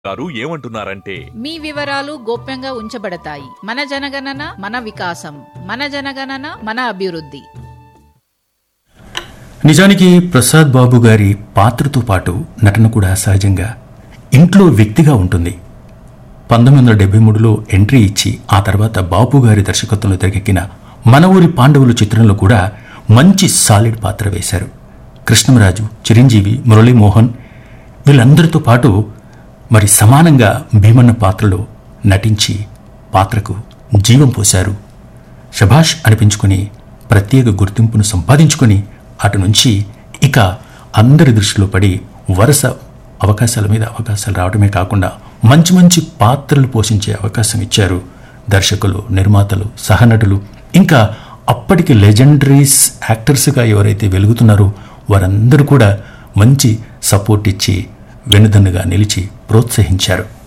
గారు ఏమంటున్నారంటే మీ వివరాలు గోప్యంగా ఉంచబడతాయి మన జనగణన మన వికాసం మన జనగణన మన అభివృద్ధి నిజానికి ప్రసాద్ బాబు గారి పాత్రతో పాటు నటన కూడా సహజంగా ఇంట్లో వ్యక్తిగా ఉంటుంది పంతొమ్మిది వందల డెబ్బై మూడులో ఎంట్రీ ఇచ్చి ఆ తర్వాత బాపు గారి దర్శకత్వంలో తెరకెక్కిన మన ఊరి పాండవులు చిత్రంలో కూడా మంచి సాలిడ్ పాత్ర వేశారు కృష్ణరాజు చిరంజీవి మురళీమోహన్ వీళ్ళందరితో పాటు మరి సమానంగా భీమన్న పాత్రలో నటించి పాత్రకు జీవం పోశారు శభాష్ అనిపించుకుని ప్రత్యేక గుర్తింపును సంపాదించుకొని అటు నుంచి ఇక అందరి దృష్టిలో పడి వరుస అవకాశాల మీద అవకాశాలు రావడమే కాకుండా మంచి మంచి పాత్రలు పోషించే అవకాశం ఇచ్చారు దర్శకులు నిర్మాతలు సహనటులు ఇంకా అప్పటికి లెజెండరీస్ యాక్టర్స్గా ఎవరైతే వెలుగుతున్నారో వారందరూ కూడా మంచి సపోర్ట్ ఇచ్చి వెనుదన్నుగా నిలిచి ప్రోత్సహించారు